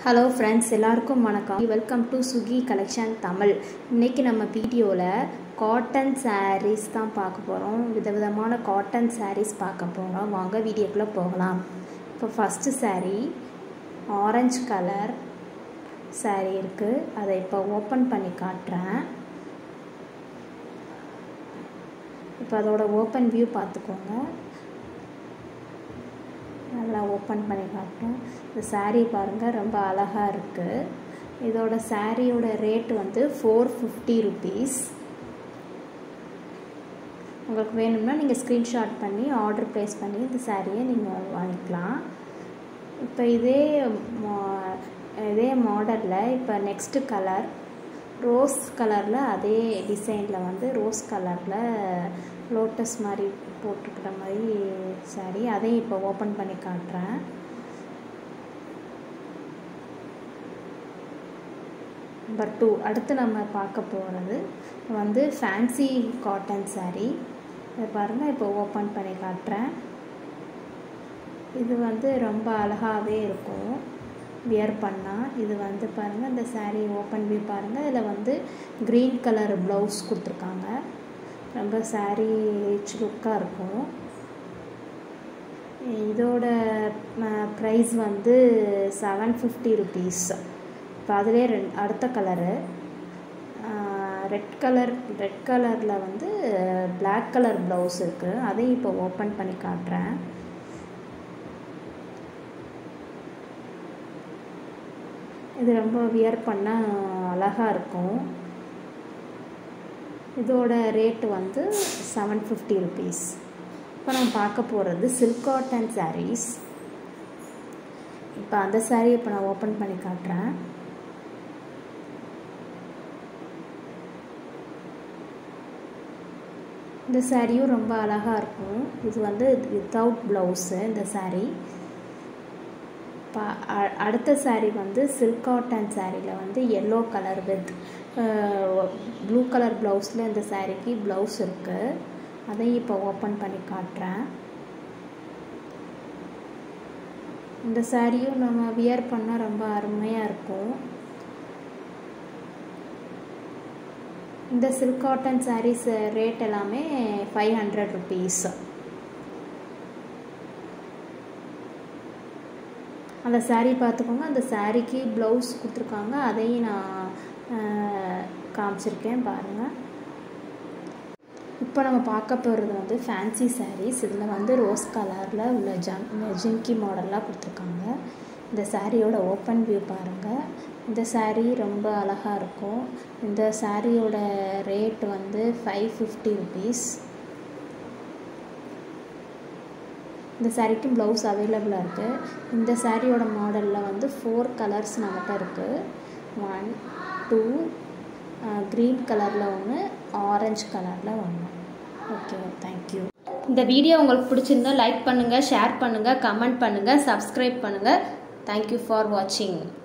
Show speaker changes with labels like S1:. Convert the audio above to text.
S1: hello friends எல்லாருக்கும் வணக்கம் welcome to Suki collection Tamil இன்றைக்கி நம்ம வீடியோவில் காட்டன் சாரீஸ் தான் பார்க்க போகிறோம் விதவிதமான காட்டன் சாரீஸ் பார்க்க போகிறோம் வாங்க வீடியோக்குள்ளே போகலாம் இப்போ first sari orange colour sari இருக்குது அதை இப்போ ஓப்பன் பண்ணி காட்டுறேன் இப்போ அதோட ஓப்பன் வியூ பார்த்துக்கோங்க நல்லா ஓப்பன் பண்ணி காட்டும் இந்த சாரீ பாருங்கள் ரொம்ப அழகாக இருக்குது இதோட சாரியோட ரேட் வந்து ஃபோர் ஃபிஃப்டி ருபீஸ் உங்களுக்கு வேணும்னா நீங்கள் ஸ்க்ரீன்ஷாட் பண்ணி ஆர்டர் ப்ளேஸ் பண்ணி இந்த சாரியை நீங்கள் வாங்கிக்கலாம் இப்போ இதே இதே மாடலில் இப்போ நெக்ஸ்ட்டு கலர் ரோஸ் கலரில் அதே டிசைனில் வந்து ரோஸ் கலரில் லோட்டஸ் மாதிரி போட்டிருக்கிற மாதிரி சாரீ அதையும் இப்போ ஓப்பன் பண்ணி காட்டுறேன் நம்பர் டூ அடுத்து நம்ம பார்க்க போகிறது வந்து ஃபேன்சி காட்டன் சாரீ இதை பாருங்கள் இப்போ ஓப்பன் பண்ணி காட்டுறேன் இது வந்து ரொம்ப அழகாகவே இருக்கும் வியர் பண்ணால் இது வந்து பாருங்கள் இந்த சாரீ ஓப்பன் வியூ பாருங்கள் இதில் வந்து க்ரீன் கலர் ப்ளவுஸ் கொடுத்துருக்காங்க ரொம்ப சாரீ ரிச் லுக்காக இருக்கும் இதோட ப்ரைஸ் வந்து செவன் ஃபிஃப்டி ருபீஸ் இப்போ அதிலே ரெண் அடுத்த கலரு ரெட் கலர் ரெட் கலரில் வந்து பிளாக் கலர் ப்ளவுஸ் இருக்குது அதையும் இப்போ ஓப்பன் பண்ணி காட்டுறேன் இது ரொம்ப வியர் பண்ணால் அழகாக இருக்கும் இதோட ரேட்டு வந்து செவன் ஃபிஃப்டி ருபீஸ் இப்போ நம்ம பார்க்க போகிறது சில்க் காட்டன் சாரீஸ் இப்போ அந்த சாரீ இப்போ நான் ஓப்பன் பண்ணி காட்டுறேன் இந்த சாரியும் ரொம்ப அழகாக இருக்கும் இது வந்து வித்தவுட் ப்ளவுஸு இந்த சாரீ இப்போ அடுத்த சாரீ வந்து சில்க் காட்டன் சாரியில் வந்து yellow colour with blue colour ப்ளவுஸில் இந்த சாரீக்கு ப்ளவுஸ் இருக்குது அதையும் இப்போ ஓப்பன் பண்ணி காட்டுறேன் இந்த சாரியும் நம்ம வியர் பண்ணால் ரொம்ப அருமையாக இருக்கும் இந்த சில்க் காட்டன் சாரீஸ் ரேட் எல்லாமே ஃபைவ் ஹண்ட்ரட் ருபீஸ் அந்த சாரீ பார்த்துக்கோங்க அந்த சாரீக்கு ப்ளவுஸ் கொடுத்துருக்காங்க அதையும் நான் காமிச்சிருக்கேன் பாருங்கள் இப்போ நம்ம பார்க்க போகிறது வந்து ஃபேன்சி சாரீஸ் இதில் வந்து ரோஸ் கலரில் உள்ள ஜம் ஜிம்கி மாடலாக கொடுத்துருக்காங்க இந்த சாரியோட ஓப்பன் வியூ பாருங்கள் இந்த சாரீ ரொம்ப அழகாக இருக்கும் இந்த சாரியோட ரேட் வந்து ஃபைவ் ஃபிஃப்டி ருபீஸ் இந்த சாரீக்கும் ப்ளவுஸ் அவைலபிளாக இருக்குது இந்த சாரியோட மாடலில் வந்து ஃபோர் கலர்ஸ் நம்மகிட்ட இருக்குது ஒன் டூ க்ரீன் கலரில் ஒன்று ஆரஞ்சு கலரில் ஒன்று ஓகே தேங்க்யூ இந்த வீடியோ உங்களுக்கு பிடிச்சிருந்தா லைக் பண்ணுங்கள் ஷேர் பண்ணுங்கள் கமெண்ட் பண்ணுங்கள் சப்ஸ்கிரைப் பண்ணுங்கள் தேங்க்யூ ஃபார் வாட்சிங்